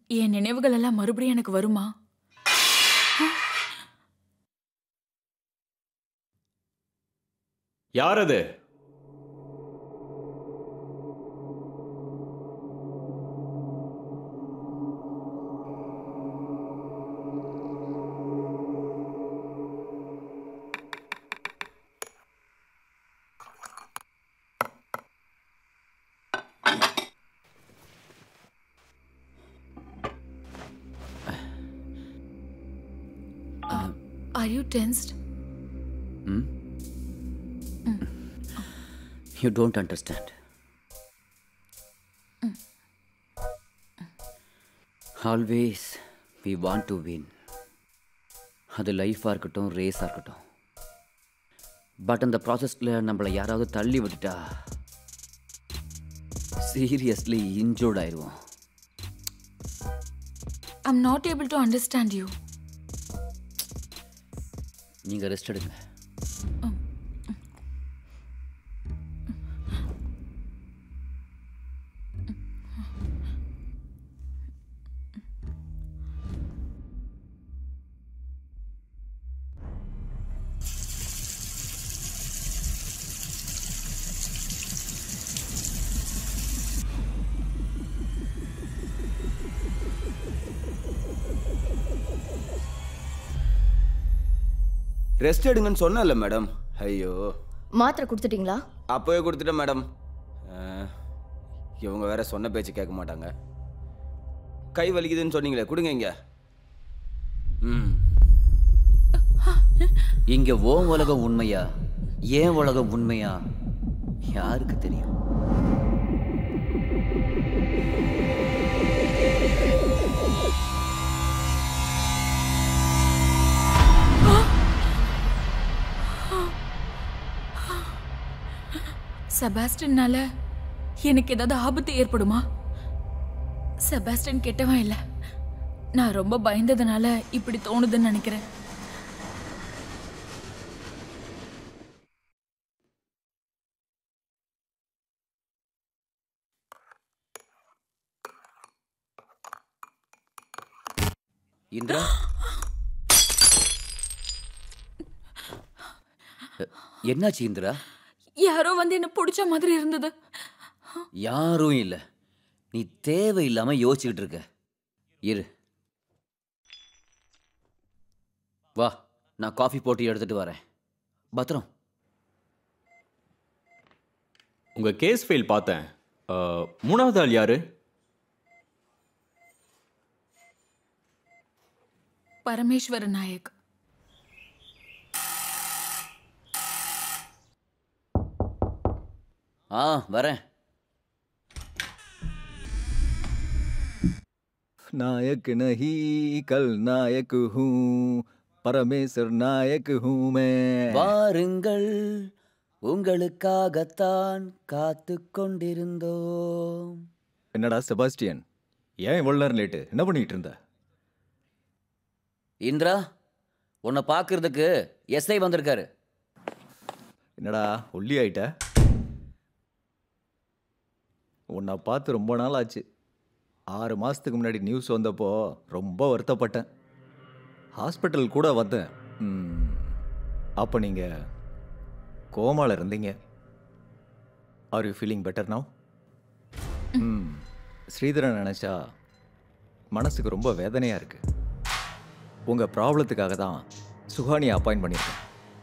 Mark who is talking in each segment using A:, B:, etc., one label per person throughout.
A: என் நினைவுகள் எல்லாம் மறுபடியும் எனக்கு வருமா
B: யார் அது
A: are you tensed
C: you don't understand always we want to win அது லைஃபாக இருக்கட்டும் ரேஸாக இருக்கட்டும் பட் அந்த ப்ராசஸில் நம்மளை யாராவது தள்ளி விட்டுட்டா சீரியஸ்லி இன்ஜூர்ட் ஆயிடுவோம்
A: I'm not able to understand you
C: நீங்கள் ரெஸ்ட் எடுங்க
D: ரெஸ்ட் எடுங்கன்னு சொன்னேன்ல மேடம் ஐயோ
E: மாத்திரை கொடுத்துட்டீங்களா
D: அப்போவே கொடுத்துட்டேன் மேடம் அஹ், இவங்க வேற சொன்ன பேச்சு கேட்க மாட்டாங்க கை வலிக்குதுன்னு சொன்னீங்களே கொடுங்க இங்க ம்
C: இங்க ஓ உலகம் உண்மையா ஏன் உலகம் உண்மையா யாருக்கு தெரியும்
A: செபாஸ்டின்னால எனக்கு ஏதாவது ஆபத்து ஏற்படுமா செபாஸ்டின் கெட்டவன் இல்ல நான் ரொம்ப பயந்ததுனால இப்படி தோணுதுன்னு நினைக்கிறேன்
C: இந்திரா அ, என்னாச்சு இந்திரா
A: யாரோ வந்து என்ன பிடிச்ச மாதிரி இருந்தது
C: யாரும் இல்ல நீ தேவையில்லாம யோசிச்சுக்கிட்டு இருக்க இரு வா நான் காஃபி போட்டு எடுத்துட்டு வரேன் பத்திரம்
B: உங்க கேஸ் ஃபைல் பார்த்தேன் அஹ், மூணாவது ஆள் யாரு
A: பரமேஸ்வர நாயக்
C: ஆ வரேன்
F: नायक नहीं कल नायक हूँ परमेश्वर नायक हूँ मैं
C: வாருங்கள் உங்களுக்காகத்தான் காத்து கொண்டிருந்தோம்
F: என்னடா செபாஸ்டியன் ஏன் இவ்வளோ நேரம் லேட்டு என்ன பண்ணிட்டு இருந்த
C: இந்திரா உன்னை பார்க்கறதுக்கு எஸ்ஐ வந்திருக்காரு
F: என்னடா ஒல்லி ஆயிட்ட உன்னை பார்த்து ரொம்ப நாள் ஆச்சு ஆறு மாதத்துக்கு முன்னாடி நியூஸ் வந்தப்போ ரொம்ப வருத்தப்பட்டேன் ஹாஸ்பிட்டல் கூட வந்தேன் ம், அப்போ நீங்கள் கோமால இருந்தீங்க are you feeling better now hmm Sridharan நினச்சா மனசுக்கு ரொம்ப வேதனையாக இருக்கு உங்கள் ப்ராப்ளத்துக்காக தான் சுஹானியை அப்பாயிண்ட் பண்ணியிருக்கேன்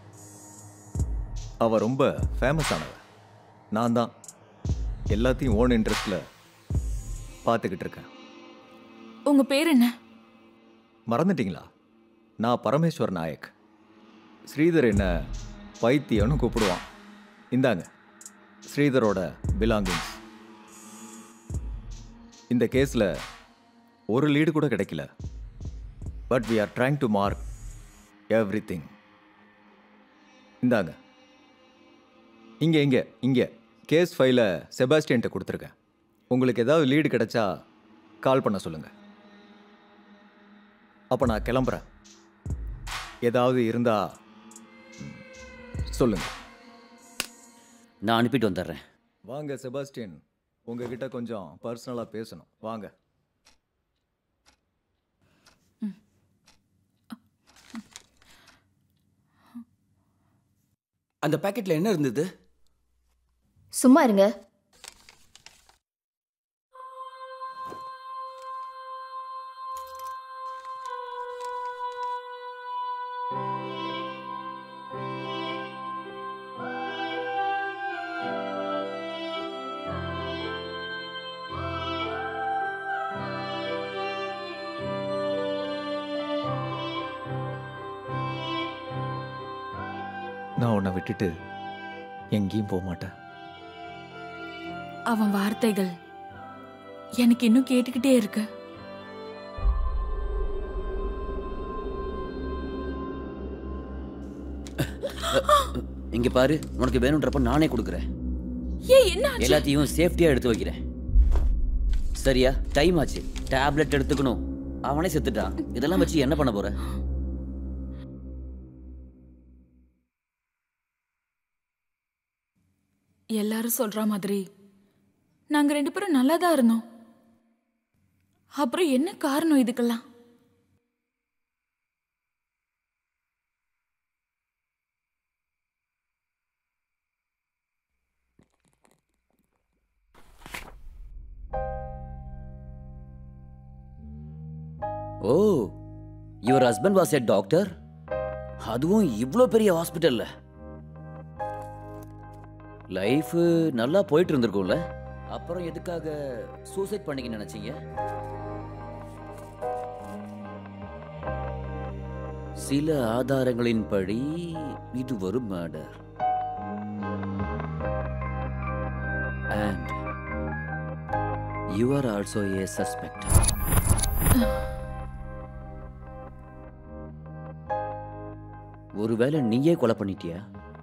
F: அவ ரொம்ப ஃபேமஸ் ஆனவ நான் தான் எல்லாத்தையும் ஓன் இன்ட்ரெஸ்டில் பார்த்துக்கிட்டு இருக்கேன்
A: உங்க பேர் என்ன
F: மறந்துட்டீங்களா நான் பரமேஸ்வர் நாயக் ஸ்ரீதர் என்ன பைத்தியம்னு கூப்பிடுவான் இந்தாங்க ஸ்ரீதரோட பிலாங்கிங்ஸ் இந்த கேஸில் ஒரு லீடு கூட கிடைக்கல but we are trying to mark everything இந்தாங்க இங்கே இங்கே இங்கே கேஸ் ஃபைலை செபாஸ்டியன்ட்ட கொடுத்துருக்கேன் உங்களுக்கு ஏதாவது லீடு கிடைச்சா கால் பண்ண சொல்லுங்கள் அப்போ நான் கிளம்புறேன் ஏதாவது இருந்தா ம், சொல்லுங்க
C: நான் அனுப்பிட்டு வந்துடுறேன்
F: வாங்க செபாஸ்டியன் உங்ககிட்ட கொஞ்சம் பர்சனலாக பேசணும் வாங்க
D: அந்த பாக்கெட்டில் என்ன இருந்தது
E: சும்மா இருங்க
F: நான் உன்னை விட்டுட்டு எங்கேயும் போக மாட்டேன்
A: அவன் வார்த்தைகள் எனக்கு இன்னும் கேட்டுக்கிட்டே இருக்கு
C: இங்க பாரு உனக்கு வேணுன்றப்ப நானே கொடுக்குறேன்
A: ஏன் என்ன ஆச்சு?
C: எல்லாத்தையும் சேஃப்டியா எடுத்து வைக்கிறேன் சரியா டைம் ஆச்சு டேப்லெட் எடுத்துக்கணும் அவனே செத்துட்டான் இதெல்லாம் வச்சு என்ன பண்ண போற
A: எல்லாரும் சொல்ற மாதிரி நாங்க ரெண்டு பேரும் நல்லா தான் இருந்தோம் அப்புறம் என்ன காரணம் இதுக்கெல்லாம்
C: oh your husband was a doctor அதுவும் இவ்வளோ பெரிய ஹாஸ்பிட்டல்ல லைஃப் நல்லா போயிட்டு இருந்திருக்கும்ல அப்புறம் எதுக்காக சூசைட் பண்ணிக்க நினைச்சீங்க சில ஆதாரங்களின்படி இது ஒரு murder and you are also a suspect ஒருவேளை நீயே கொலை பண்ணிட்டியா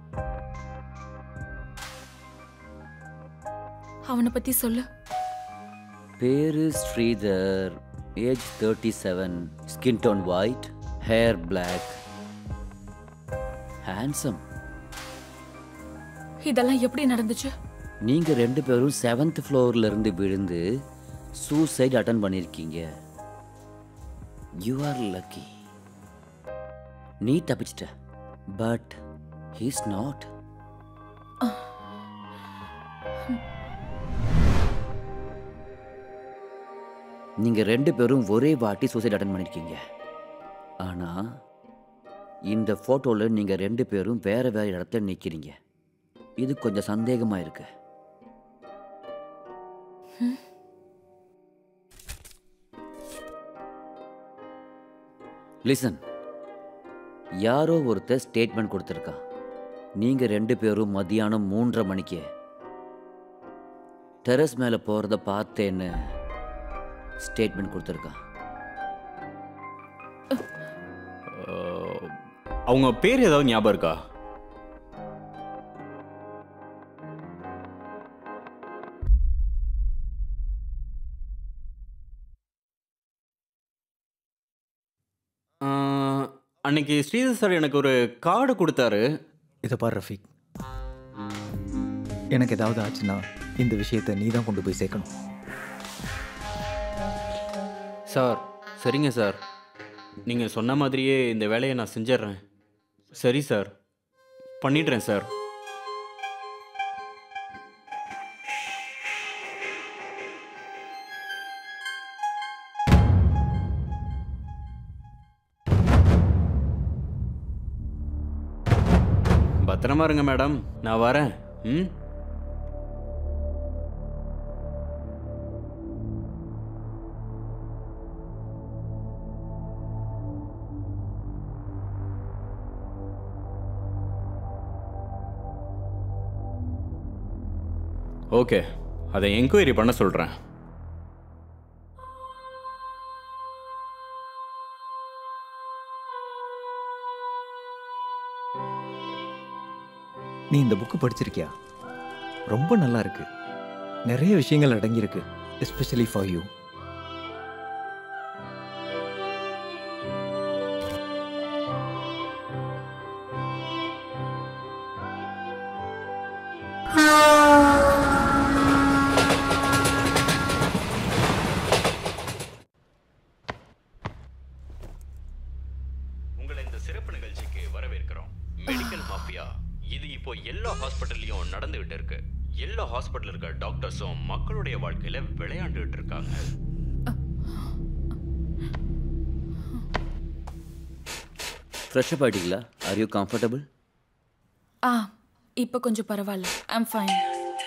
A: அவனை பத்தி சொல்லு
C: பேரு Sridhar age thirty seven skin tone white hair black handsome
A: இதெல்லாம் எப்படி நடந்துச்சு
C: நீங்க ரெண்டு பேரும் செவன்த் ஃப்ளோர்ல இருந்து விழுந்து சூசைட் அட்டன் பண்ணிருக்கீங்க யூ ஆர் லக்கி நீ தப்பிச்சிட்ட பட் ஹீஸ் நாட் நீங்க ரெண்டு பேரும் ஒரே வாட்டி சூசைட் அட்டன் பண்ணிருக்கீங்க ஆனா இந்த போட்டோல நீங்க ரெண்டு பேரும் வேற வேற இடத்துல நிக்கிறீங்க இது கொஞ்சம் சந்தேகமா இருக்கு லிசன் யாரோ ஒருத்தர் ஸ்டேட்மெண்ட் கொடுத்துருக்கான் நீங்க ரெண்டு பேரும் மதியானம் மூன்றரை மணிக்கு டெரஸ் மேலே போகிறத பார்த்தேன்னு ஸ்டேட்மெண்ட் கொடுத்துருக்கான்
B: அஹ், அவங்க பேர் ஏதாவது ஞாபகம் இருக்கா அஹ், அன்னைக்கு ஸ்ரீதர் சார் எனக்கு ஒரு கார்டு கொடுத்தாரு
F: இதை பாரு ரஃபீக் எனக்கு ஏதாவது ஆச்சுன்னா இந்த விஷயத்தை நீ தான் கொண்டு போய் சேர்க்கணும்
B: சார் சரிங்க சார் நீங்கள் சொன்ன மாதிரியே இந்த வேலையை நான் செஞ்சிடுறேன் சரி சார் பண்ணிடுறேன் சார் பத்திரமா இருங்க மேடம் நான் வரேன் ம் ஓகே அதை என்கொயரி பண்ண சொல்கிறேன்
F: நீ இந்த புக்கு படிச்சிருக்கியா ரொம்ப நல்லா இருக்கு நிறைய விஷயங்கள் அடங்கியிருக்கு எஸ்பெஷலி ஃபார் யூ
B: உங்களை இந்த சிறப்பு நிகழ்ச்சிக்கு வரவேற்கிறோம் மெடிக்கல் மாஃபியா இது இப்போ எல்லா ஹாஸ்பிட்டல்லையும் நடந்துகிட்டு இருக்கு எல்லா ஹாஸ்பிட்டல் இருக்க டாக்டர்ஸும் மக்களுடைய வாழ்க்கையில விளையாண்டுகிட்டு இருக்காங்க
C: ஃப்ரெஷ்அப் ஆகிட்டீங்களா ஆர் யூ கம்ஃபர்டபுள்
A: ஆ இப்போ கொஞ்சம் பரவாயில்ல I'm fine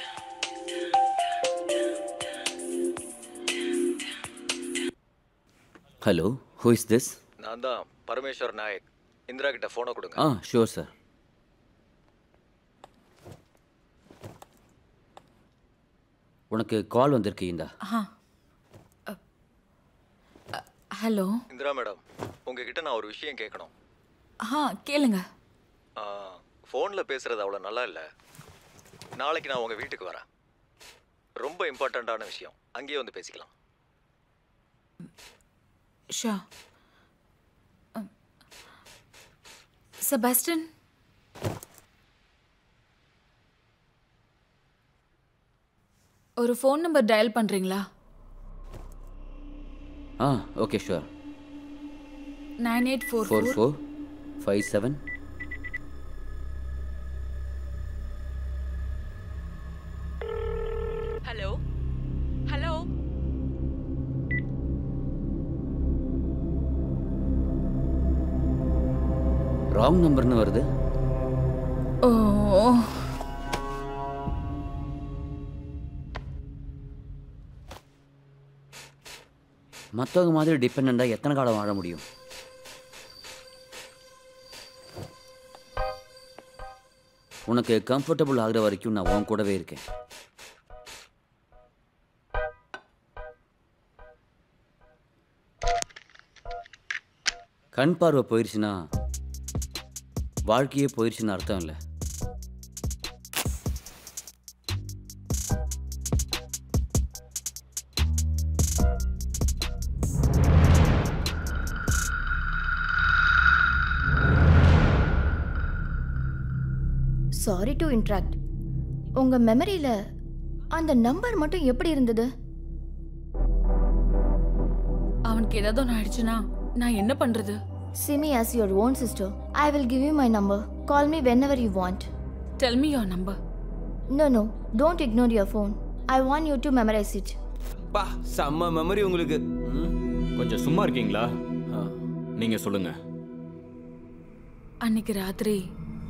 C: hello who is this
F: நான் தான் பரமேஸ்வர் நாயக் இந்திரா கிட்ட ஃபோனை கொடுங்க
C: ஆ ஷூர் சார் உனக்கு கால் வந்திருக்கு இந்தா
A: ஆ ஹலோ
F: இந்திரா மேடம் உங்ககிட்ட நான் ஒரு விஷயம் கேட்கணும்
A: ஆ கேளுங்க
F: ஃபோனில் பேசுகிறது அவ்வளோ நல்லா இல்லை நாளைக்கு நான் உங்கள் வீட்டுக்கு வரேன் ரொம்ப இம்பார்ட்டண்ட்டான விஷயம் அங்கேயே வந்து பேசிக்கலாம்
A: ஷா செபாஸ்டன் ஒரு ஃபோன் நம்பர் டயல் பண்ணுறீங்களா
C: ஆ okay sure
A: nine eight four
C: four
A: four
C: four five seven
A: hello hello
C: wrong நம்பர்னு வருது
A: ஓ
C: மற்றவங்க மாதிரி டிபெண்ட்டாக எத்தனை காலம் வாழ முடியும் உனக்கு கம்ஃபர்டபுள் ஆகுற வரைக்கும் நான் உன் கூடவே இருக்கேன் கண் பார்வை போயிடுச்சுன்னா வாழ்க்கையே போயிடுச்சுன்னு அர்த்தம் இல்லை
E: சாரி டு இன்ட்ராக்ட் உங்கள் மெமரியில் அந்த நம்பர் மட்டும் எப்படி இருந்தது
A: அவனுக்கு ஏதாவது ஒன்று ஆயிடுச்சுன்னா நான் என்ன பண்ணுறது
E: Simi as your own sister I will give you my number call me whenever you want
A: tell me your number
E: no no don't ignore your phone I want you to memorize it
D: பா செம்ம memory உங்களுக்கு ம்
B: கொஞ்சம் சும்மா இருக்கீங்களா
D: ஆ
B: நீங்க சொல்லுங்க
A: அன்னைக்கு ராத்திரி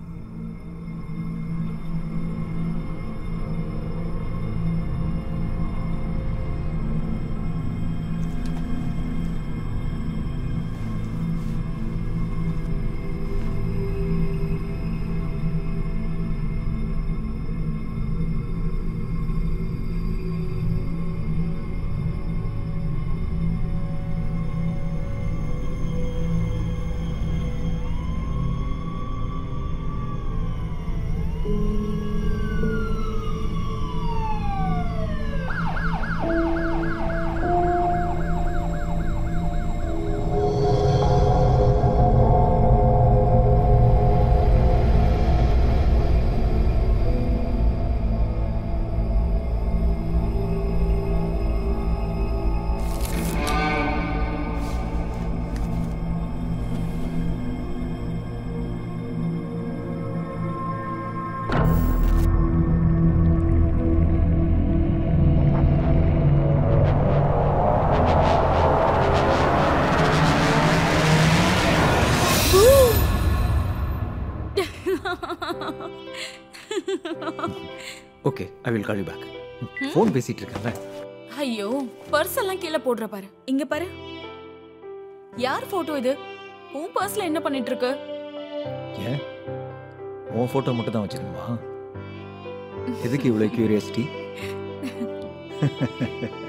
F: okay I will call you back phone பேசிட்டு இருக்கேன்ல
A: ஐயோ பர்ஸ் எல்லாம் கீழே போடுற பாரு இங்க பாரு யார் போட்டோ இது உன் பர்ஸ்ல என்ன பண்ணிட்டு இருக்கு
F: ஏன் உன் ஃபோட்டோ மட்டும் தான் வச்சிருக்கமா எதுக்கு இவ்வளோ கியூரியாசிட்டி